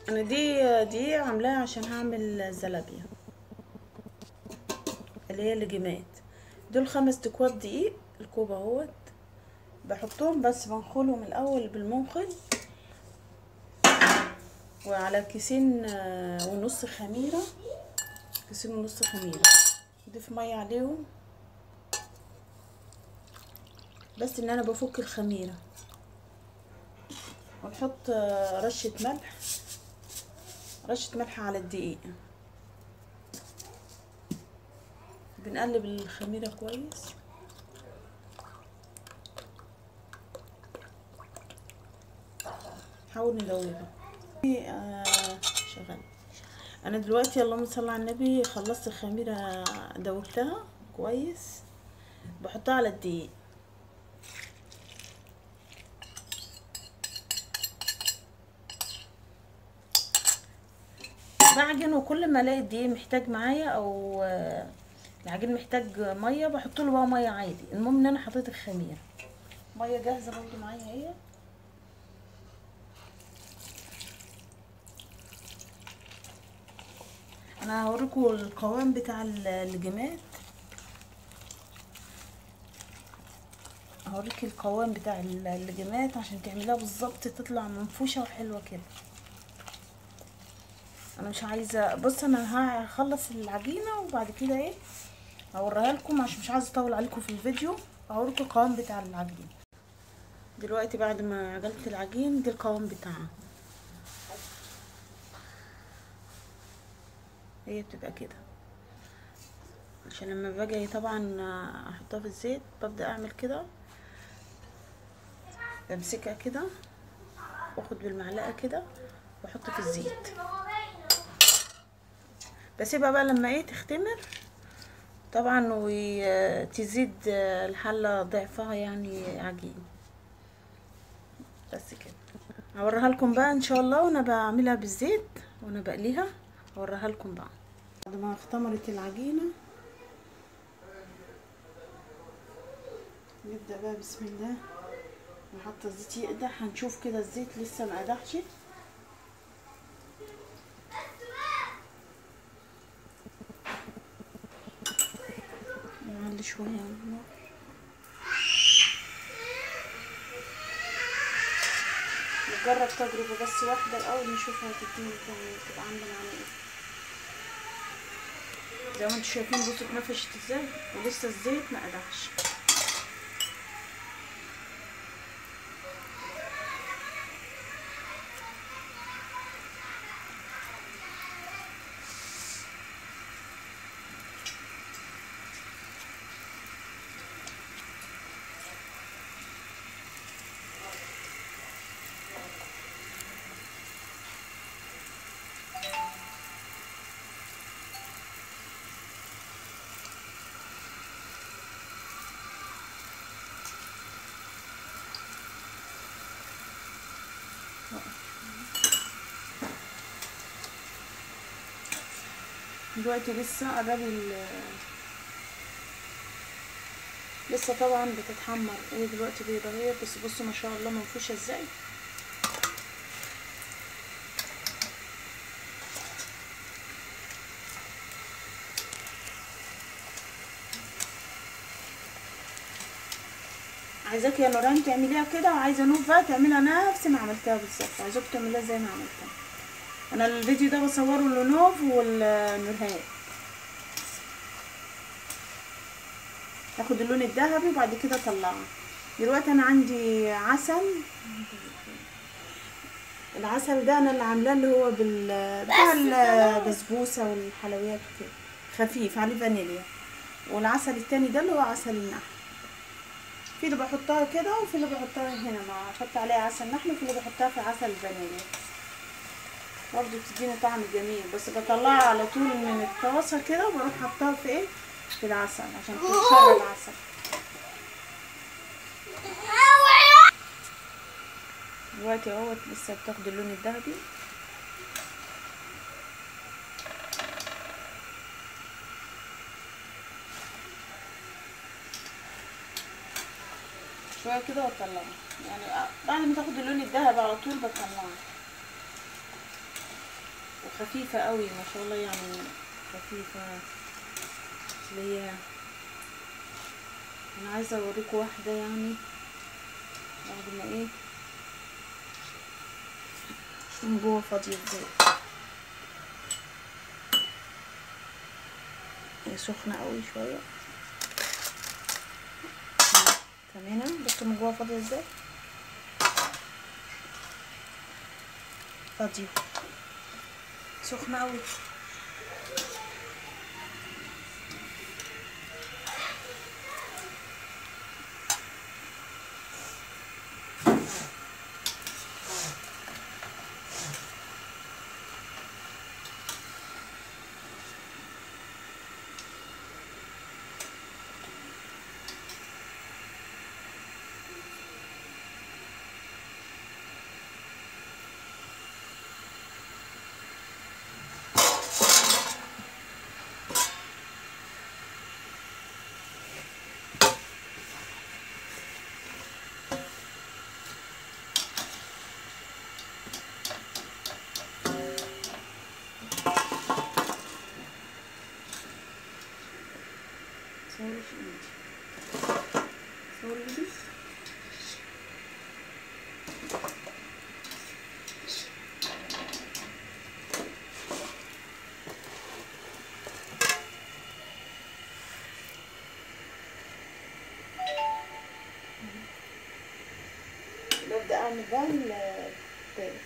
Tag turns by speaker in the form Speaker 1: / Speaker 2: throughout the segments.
Speaker 1: انا دي دي عاملاها عشان هعمل زلابيا اللي هي اللجمات دول خمس تكواب دقيق الكوب اهوت بحطهم بس بنخلهم الاول بالمنخل وعلى كيسين آه، ونص خميره كيسين ونص خميره اضيف ميه عليهم بس ان انا بفك الخميره ونحط آه، رشه ملح رشه ملح على الدقيق بنقلب الخميره كويس نحاول ندوبها آه، شغال انا دلوقتي اللهم صل على النبي خلصت الخميره دوبتها كويس بحطها على الدقيق بعجن وكل ما الاقي الدقيق محتاج معايا او آه، العجين محتاج ميه بحط له بقى ميه عادي المهم ان انا حطيت الخميره ميه جاهزه برضو معايا اهي انا هوريكم القوام بتاع الجماد هوريك القوام بتاع اللجمات عشان تعمليها بالظبط تطلع منفوشه وحلوه كده انا مش عايزه بص انا هخلص العجينه وبعد كده ايه هوريها لكم عشان مش عايزه اطول عليكم في الفيديو هوريكم القوام بتاع العجين دلوقتي بعد ما عجنت العجين دي القوام بتاعها هي بتبقى كده عشان لما باجي طبعا احطها في الزيت ببدا اعمل كده بمسكها كده واخد بالمعلقه كده واحط في الزيت بسيبها بقى لما ايه تختمر طبعا وتزيد الحله ضعفها يعني عجين بس كده هوريها لكم بقى ان شاء الله وانا بعملها بالزيت وانا بقليها هوريها لكم بقى بعد ما اختمرت العجينه نبدا بقى بسم الله نحط الزيت يقدح هنشوف كده الزيت لسه ما قدحش نعلي شويه على النار نجرب تجربه بس واحده الاول نشوف هتديني تبقى عامله معانا ايه زي ما انتم شايفين بصوا اتنفشت ازاي ولسه الزيت ما قدحش دلوقتي لسه قرب ال لسه طبعا بتتحمر هي دلوقتي بيضة هي بس بصوا ما شاء الله منفوشة ازاي عايزاك يا نوران تعمليها كده وعايزه نوف بقى تعملها نفس ما عملتها بالظبط عايزاك تعمليها زي ما عملتها انا الفيديو ده بصوره لنوف والنورهان تاخد اللون الذهبي وبعد كده اطلعها دلوقتي انا عندي عسل العسل ده انا اللي عاملاه اللي هو بال بتاع البسبوسه والحلويات كده خفيف عليه فانيليا والعسل التاني ده اللي هو عسل النحل في اللي بحطها كده وفي اللي بحطها هنا مع احط عليها عسل نحل وفي اللي بحطها في عسل فانيليا برضه بتديني طعم جميل بس بطلعها على طول من الطاسه كده وبروح حطها في ايه في العسل عشان تتشرب العسل دلوقتي اهوت لسه بتاخد اللون الذهبي شويه كده واطلعها يعني بعد ما تاخد اللون الذهبي على طول بطلعها وخفيفة قوي ما شاء الله يعني خفيفة اللي هي انا عايزة اوريكم واحدة يعني بعد ما ايه من جوه فاضية ازاي هي سخنة قوي شوية تمام بصوا من جوه فاضية ازاي فاضية سخنة قوي صوري في ايدي صوري ايدي ببدأ أعمل بقى التالت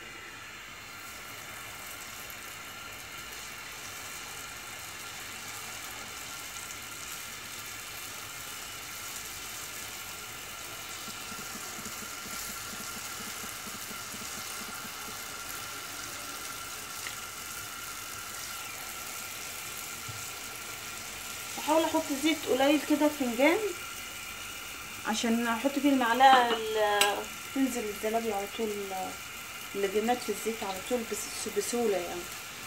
Speaker 1: بحاول احط زيت قليل كده في فنجان عشان احط فيه المعلقه ال- تنزل الزلابي على طول اللجنات في الزيت على طول بس- بسهوله يعني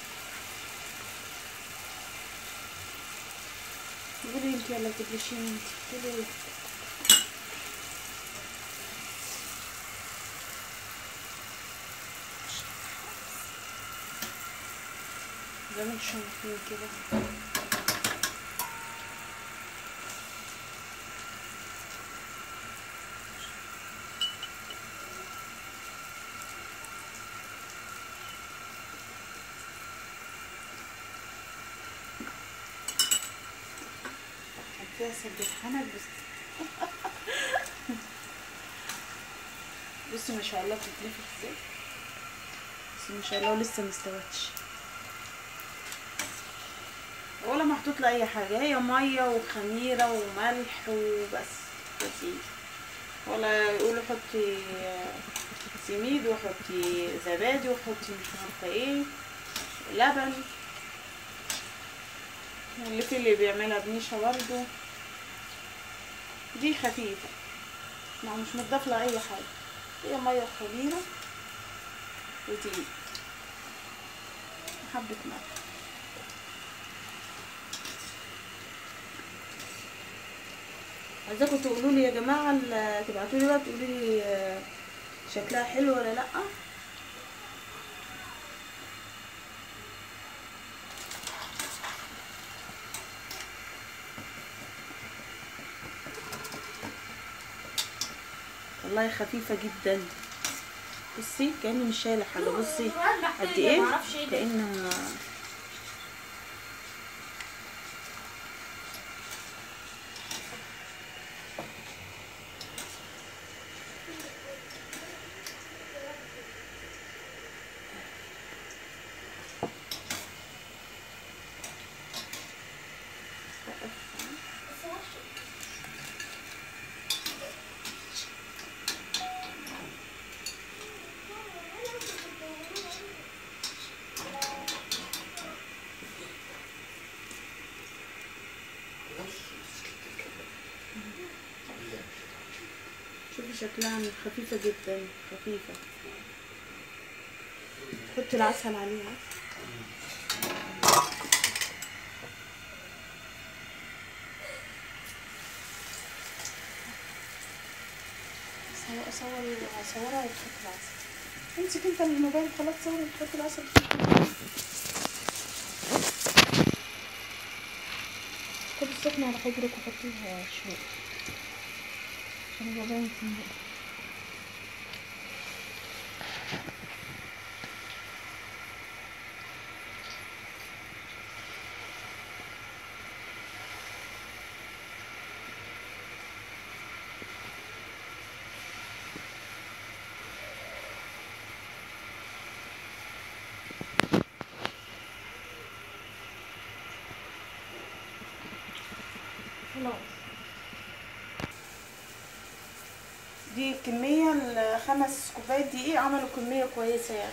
Speaker 1: قولي انت يلا تبلشيني انت قولي زي ما انتم شايفين كده فيها سبحانك بس بصوا ما شاء الله بتتنفخ ازاي بس ما شاء الله لسه مستوتش ولا محطوط له اي حاجه هي ميه وخميره وملح وبس بس ولا يقولوا حطي سميد وحطي زبادي وحطي مش عارفه ايه لبن اللي في اللي بيعملها بنيشة برضو دي خفيفة ما مش متضاف لها اي حاجة هي مية خميرة ودقيق حبة ملح عايزاكم تقولوا لي يا جماعة تبعتوا لي بقى تقولوا لي آه، شكلها حلو ولا لأ والله خفيفة جدا بصي كأني مش شايلة حاجة بصي قد ايه كأنها شوفي شكلها خفيفة جدا خفيفة حطي العسل عليها صور صوري صورها وتحطي العسل امسك انت الموبايل خلاص صور وتحط العسل فيه خد السخنة على حجرك وحطيها شوية عشان يبقى باين في النور. خلاص دي الكمية الخمس كوبايات دقيق عملوا كمية كويسة يعني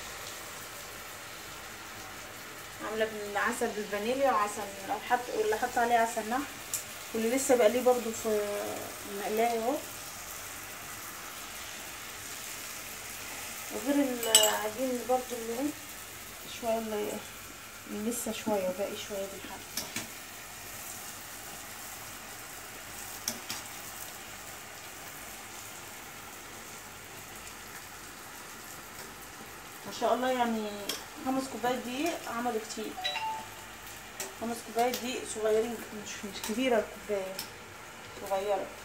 Speaker 1: عاملة بالعسل بالفانيليا وعسل لو حط واللي حط عليه عسل نحل واللي لسه بقليه برضو في المقلاية اهو وغير العجين برضو اللي ايه شوية اللي اللي لسه شوية وباقي شوية بالحل ما شاء الله يعني خمس كوبايات دقيق عملوا كتير خمس كوبايات دقيق صغيرين مش مش كبيرة الكوباية صغيرة